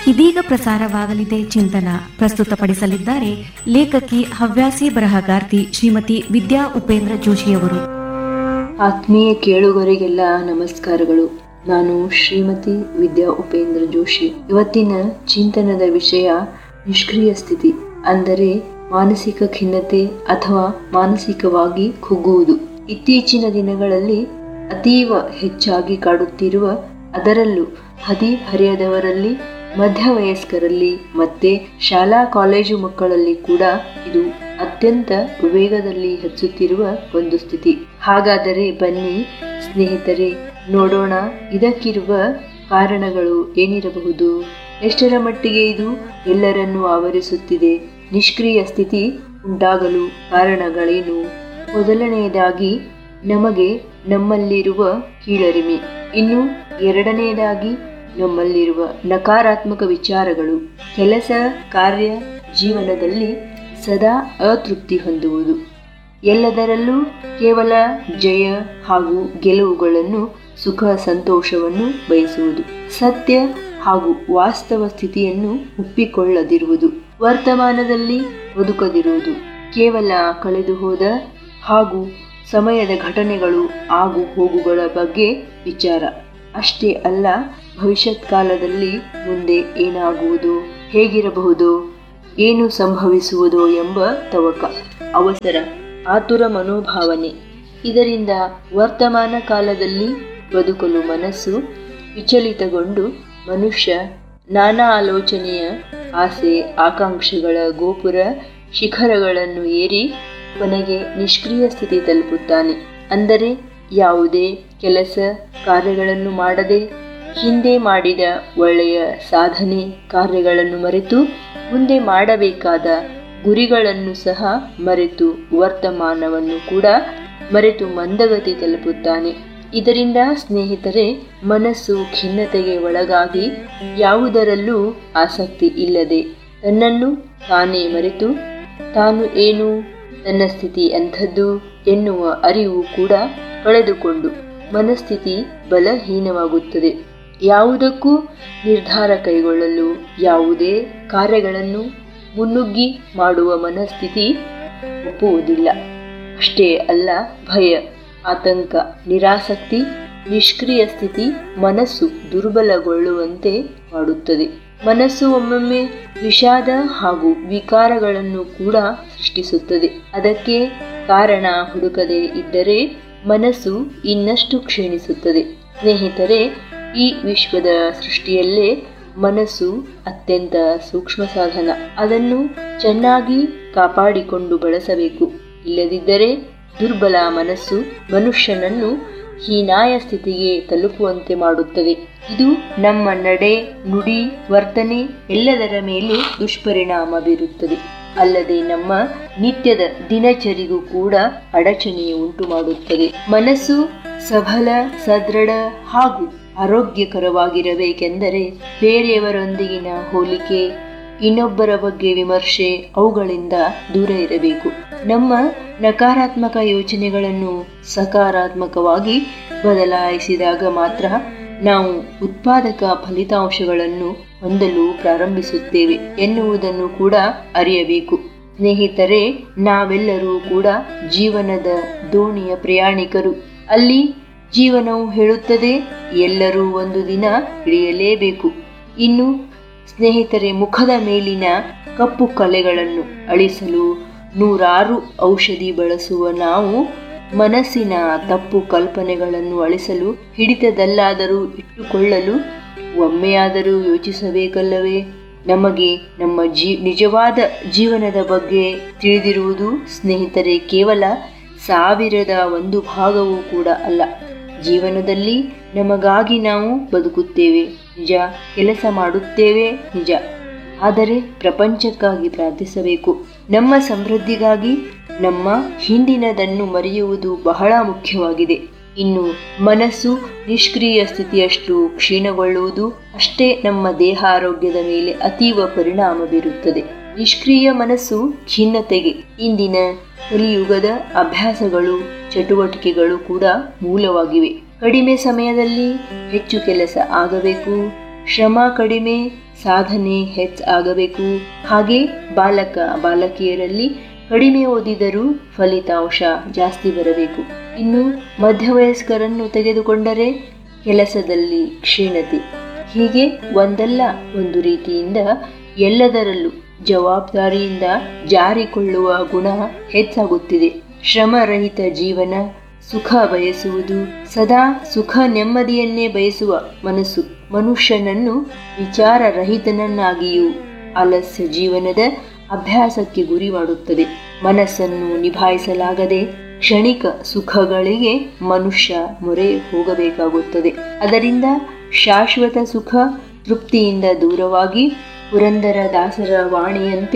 ಇದೀಗ ಪ್ರಸಾರವಾಗಲಿದೆ ಚಿಂತನ ಪ್ರಸ್ತುತಪಡಿಸಲಿದ್ದಾರೆ ಲೇಖಕಿ ಹವ್ಯಾಸಿ ಬರಹಗಾರ್ತಿ ಶ್ರೀಮತಿ ವಿದ್ಯಾ ಉಪೇಂದ್ರ ಜೋಶಿಯವರು ಆತ್ಮೀಯ ಕೇಳುಗರಿಗೆಲ್ಲ ನಮಸ್ಕಾರಗಳು ನಾನು ಶ್ರೀಮತಿ ವಿದ್ಯಾ ಉಪೇಂದ್ರ ಜೋಶಿ ಇವತ್ತಿನ ಚಿಂತನದ ವಿಷಯ ನಿಷ್ಕ್ರಿಯ ಸ್ಥಿತಿ ಅಂದರೆ ಮಾನಸಿಕ ಖಿನ್ನತೆ ಅಥವಾ ಮಾನಸಿಕವಾಗಿ ಕುಗ್ಗುವುದು ಇತ್ತೀಚಿನ ದಿನಗಳಲ್ಲಿ ಅತೀವ ಹೆಚ್ಚಾಗಿ ಕಾಡುತ್ತಿರುವ ಅದರಲ್ಲೂ ಹದಿಹರೆಯದವರಲ್ಲಿ ಮಧ್ಯವಯಸ್ಕರಲ್ಲಿ ಮತ್ತೆ ಶಾಲಾ ಕಾಲೇಜು ಮಕ್ಕಳಲ್ಲಿ ಕೂಡ ಇದು ಅತ್ಯಂತ ವೇಗದಲ್ಲಿ ಹೆಚ್ಚುತ್ತಿರುವ ಒಂದು ಸ್ಥಿತಿ ಹಾಗಾದರೆ ಬನ್ನಿ ಸ್ನೇಹಿತರೆ ನೋಡೋಣ ಇದಕ್ಕಿರುವ ಕಾರಣಗಳು ಏನಿರಬಹುದು ಎಷ್ಟರ ಮಟ್ಟಿಗೆ ಇದು ಎಲ್ಲರನ್ನೂ ಆವರಿಸುತ್ತಿದೆ ನಿಷ್ಕ್ರಿಯ ಸ್ಥಿತಿ ಉಂಟಾಗಲು ಕಾರಣಗಳೇನು ಮೊದಲನೆಯದಾಗಿ ನಮಗೆ ನಮ್ಮಲ್ಲಿರುವ ಕೀಳರಿಮೆ ಇನ್ನು ಎರಡನೆಯದಾಗಿ ನಮ್ಮಲ್ಲಿರುವ ನಕಾರಾತ್ಮಕ ವಿಚಾರಗಳು ಕೆಲಸ ಕಾರ್ಯ ಜೀವನದಲ್ಲಿ ಸದಾ ಅತೃಪ್ತಿ ಹೊಂದುವುದು ಎಲ್ಲದರಲ್ಲೂ ಕೇವಲ ಜಯ ಹಾಗೂ ಗೆಲುವುಗಳನ್ನು ಸುಖ ಸಂತೋಷವನ್ನು ಬಯಸುವುದು ಸತ್ಯ ಹಾಗೂ ವಾಸ್ತವ ಸ್ಥಿತಿಯನ್ನು ಒಪ್ಪಿಕೊಳ್ಳದಿರುವುದು ವರ್ತಮಾನದಲ್ಲಿ ಬದುಕದಿರುವುದು ಕೇವಲ ಕಳೆದು ಹೋದ ಹಾಗೂ ಸಮಯದ ಘಟನೆಗಳು ಆಗು ಹೋಗುಗಳ ಬಗ್ಗೆ ವಿಚಾರ ಅಷ್ಟೇ ಅಲ್ಲ ಭವಿಷ್ಯತ್ ಕಾಲದಲ್ಲಿ ಮುಂದೆ ಏನಾಗುವುದು ಹೇಗಿರಬಹುದು ಏನು ಸಂಭವಿಸುವುದೋ ಎಂಬ ತವಕ ಅವಸರ ಆತುರ ಮನೋಭಾವನೆ ಇದರಿಂದ ವರ್ತಮಾನ ಕಾಲದಲ್ಲಿ ಬದುಕಲು ಮನಸ್ಸು ವಿಚಲಿತಗೊಂಡು ಮನುಷ್ಯ ನಾನಾ ಆಲೋಚನೆಯ ಆಸೆ ಆಕಾಂಕ್ಷೆಗಳ ಗೋಪುರ ಶಿಖರಗಳನ್ನು ಏರಿ ಕೊನೆಗೆ ನಿಷ್ಕ್ರಿಯ ಸ್ಥಿತಿ ತಲುಪುತ್ತಾನೆ ಅಂದರೆ ಯಾವುದೇ ಕೆಲಸ ಕಾರ್ಯಗಳನ್ನು ಮಾಡದೆ ಹಿಂದೆ ಮಾಡಿದ ಒಳ್ಳೆಯ ಸಾಧನೆ ಕಾರ್ಯಗಳನ್ನು ಮರೆತು ಮುಂದೆ ಮಾಡಬೇಕಾದ ಗುರಿಗಳನ್ನು ಸಹ ಮರೆತು ವರ್ತಮಾನವನ್ನು ಕೂಡ ಮರೆತು ಮಂದಗತಿ ತಲುಪುತ್ತಾನೆ ಇದರಿಂದ ಸ್ನೇಹಿತರೆ ಮನಸ್ಸು ಖಿನ್ನತೆಗೆ ಒಳಗಾಗಿ ಯಾವುದರಲ್ಲೂ ಆಸಕ್ತಿ ಇಲ್ಲದೆ ತನ್ನನ್ನು ತಾನೇ ಮರೆತು ತಾನು ಏನು ನನ್ನ ಸ್ಥಿತಿ ಅಂಥದ್ದು ಎನ್ನುವ ಅರಿವು ಕೂಡ ಕಳೆದುಕೊಂಡು ಮನಸ್ಥಿತಿ ಬಲಹೀನವಾಗುತ್ತದೆ ಯಾವುದಕ್ಕೂ ನಿರ್ಧಾರ ಕೈಗೊಳ್ಳಲು ಯಾವುದೇ ಕಾರ್ಯಗಳನ್ನು ಮುನ್ನುಗ್ಗಿ ಮಾಡುವ ಮನಸ್ಥಿತಿ ಒಪ್ಪುವುದಿಲ್ಲ ಅಷ್ಟೇ ಅಲ್ಲ ಭಯ ಆತಂಕ ನಿರಾಸಕ್ತಿ ನಿಷ್ಕ್ರಿಯ ಸ್ಥಿತಿ ಮನಸ್ಸು ದುರ್ಬಲಗೊಳ್ಳುವಂತೆ ಮಾಡುತ್ತದೆ ಮನಸ್ಸು ಒಮ್ಮೊಮ್ಮೆ ವಿಷಾದ ಹಾಗೂ ವಿಕಾರಗಳನ್ನು ಕೂಡ ಸೃಷ್ಟಿಸುತ್ತದೆ ಅದಕ್ಕೆ ಕಾರಣ ಹುಡುಕದೆ ಇದ್ದರೆ ಮನಸ್ಸು ಇನ್ನಷ್ಟು ಕ್ಷೀಣಿಸುತ್ತದೆ ಸ್ನೇಹಿತರೆ ಈ ವಿಶ್ವದ ಸೃಷ್ಟಿಯಲ್ಲೇ ಮನಸ್ಸು ಅತ್ಯಂತ ಸೂಕ್ಷ್ಮ ಸಾಧನ ಅದನ್ನು ಚೆನ್ನಾಗಿ ಕಾಪಾಡಿಕೊಂಡು ಬಳಸಬೇಕು ಇಲ್ಲದಿದ್ದರೆ ದುರ್ಬಲ ಮನಸ್ಸು ಮನುಷ್ಯನನ್ನು ಹೀನಾಯ ಸ್ಥಿತಿಗೆ ತಲುಪುವಂತೆ ಮಾಡುತ್ತದೆ ಇದು ನಮ್ಮ ನಡೆ ನುಡಿ ವರ್ತನೆ ಎಲ್ಲದರ ಮೇಲೆ ದುಷ್ಪರಿಣಾಮ ಬೀರುತ್ತದೆ ಅಲ್ಲದೆ ನಮ್ಮ ನಿತ್ಯದ ದಿನಚರಿಗೂ ಕೂಡ ಅಡಚಣೆ ಉಂಟು ಮಾಡುತ್ತದೆ ಮನಸ್ಸು ಸಬಲ ಸದೃಢ ಹಾಗೂ ಆರೋಗ್ಯಕರವಾಗಿರಬೇಕೆಂದರೆ ಬೇರೆಯವರೊಂದಿಗಿನ ಹೋಲಿಕೆ ಇನ್ನೊಬ್ಬರ ಬಗ್ಗೆ ವಿಮರ್ಶೆ ಅವುಗಳಿಂದ ದೂರ ಇರಬೇಕು ನಮ್ಮ ನಕಾರಾತ್ಮಕ ಯೋಚನೆಗಳನ್ನು ಸಕಾರಾತ್ಮಕವಾಗಿ ಬದಲಾಯಿಸಿದಾಗ ಮಾತ್ರ ನಾವು ಉತ್ಪಾದಕ ಫಲಿತಾಂಶಗಳನ್ನು ಹೊಂದಲು ಪ್ರಾರಂಭಿಸುತ್ತೇವೆ ಎನ್ನುವುದನ್ನು ಕೂಡ ಅರಿಯಬೇಕು ಸ್ನೇಹಿತರೆ ನಾವೆಲ್ಲರೂ ಕೂಡ ಜೀವನದ ದೋಣಿಯ ಪ್ರಯಾಣಿಕರು ಅಲ್ಲಿ ಜೀವನವು ಹೇಳುತ್ತದೆ ಎಲ್ಲರೂ ಒಂದು ದಿನ ಇಳಿಯಲೇಬೇಕು ಇನ್ನು ಸ್ನೇಹಿತರೆ ಮುಖದ ಮೇಲಿನ ಕಪ್ಪು ಕಲೆಗಳನ್ನು ಅಳಿಸಲು ನೂರಾರು ಔಷಧಿ ಬಳಸುವ ನಾವು ಮನಸ್ಸಿನ ತಪ್ಪು ಕಲ್ಪನೆಗಳನ್ನು ಅಳಿಸಲು ಹಿಡಿತದಲ್ಲಾದರೂ ಇಟ್ಟುಕೊಳ್ಳಲು ಒಮ್ಮೆಯಾದರೂ ಯೋಚಿಸಬೇಕಲ್ಲವೇ ನಮಗೆ ನಮ್ಮ ಜೀ ನಿಜವಾದ ಜೀವನದ ಬಗ್ಗೆ ತಿಳಿದಿರುವುದು ಸ್ನೇಹಿತರೆ ಕೇವಲ ಸಾವಿರದ ಒಂದು ಭಾಗವೂ ಕೂಡ ಅಲ್ಲ ಜೀವನದಲ್ಲಿ ನಮಗಾಗಿ ನಾವು ಬದುಕುತ್ತೇವೆ ನಿಜ ಕೆಲಸ ಮಾಡುತ್ತೇವೆ ನಿಜ ಆದರೆ ಪ್ರಪಂಚಕ್ಕಾಗಿ ಪ್ರಾರ್ಥಿಸಬೇಕು ನಮ್ಮ ಸಮೃದ್ಧಿಗಾಗಿ ನಮ್ಮ ಹಿಂದಿನದನ್ನು ಮರೆಯುವುದು ಬಹಳ ಮುಖ್ಯವಾಗಿದೆ ಇನ್ನು ಮನಸ್ಸು ನಿಷ್ಕ್ರಿಯ ಸ್ಥಿತಿಯಷ್ಟು ಕ್ಷೀಣಗೊಳ್ಳುವುದು ಅಷ್ಟೇ ನಮ್ಮ ದೇಹ ಆರೋಗ್ಯದ ಮೇಲೆ ಅತೀವ ಪರಿಣಾಮ ಬೀರುತ್ತದೆ ನಿಷ್ಕ್ರಿಯ ಮನಸ್ಸು ಖಿನ್ನತೆಗೆ ಇಂದಿನ ಕಲಿಯುಗದ ಅಭ್ಯಾಸಗಳು ಚಟುವಟಿಕೆಗಳು ಕೂಡ ಮೂಲವಾಗಿವೆ ಕಡಿಮೆ ಸಮಯದಲ್ಲಿ ಹೆಚ್ಚು ಕೆಲಸ ಆಗಬೇಕು ಶ್ರಮ ಕಡಿಮೆ ಸಾಧನೆ ಹೆಚ್ಚಾಗಬೇಕು ಹಾಗೆ ಬಾಲಕ ಬಾಲಕಿಯರಲ್ಲಿ ಕಡಿಮೆ ಓದಿದರೂ ಫಲಿತಾಂಶ ಜಾಸ್ತಿ ಬರಬೇಕು ಇನ್ನು ಮಧ್ಯವಯಸ್ಕರನ್ನು ತೆಗೆದುಕೊಂಡರೆ ಕೆಲಸದಲ್ಲಿ ಕ್ಷೀಣತೆ ಹೀಗೆ ಒಂದಲ್ಲ ಒಂದು ರೀತಿಯಿಂದ ಎಲ್ಲದರಲ್ಲೂ ಜವಾಬ್ದಾರಿಯಿಂದ ಜಾರಿಕೊಳ್ಳುವ ಗುಣ ಹೆಚ್ಚಾಗುತ್ತಿದೆ ಶ್ರಮರಹಿತ ಜೀವನ ಸುಖ ಬಯಸುವುದು ಸದಾ ಸುಖ ನೆಮ್ಮದಿಯನ್ನೇ ಬಯಸುವ ಮನಸ್ಸು ಮನುಷ್ಯನನ್ನು ವಿಚಾರರಹಿತನನ್ನಾಗಿಯೂ ಆಲಸ್ಯ ಜೀವನದ ಅಭ್ಯಾಸಕ್ಕೆ ಗುರಿ ಮಾಡುತ್ತದೆ ಮನಸ್ಸನ್ನು ನಿಭಾಯಿಸಲಾಗದೆ ಕ್ಷಣಿಕ ಸುಖಗಳಿಗೆ ಮನುಷ್ಯ ಮೊರೆ ಹೋಗಬೇಕಾಗುತ್ತದೆ ಅದರಿಂದ ಶಾಶ್ವತ ಸುಖ ತೃಪ್ತಿಯಿಂದ ದೂರವಾಗಿ ಪುರಂದರ ದಾಸರ ವಾಣಿಯಂತೆ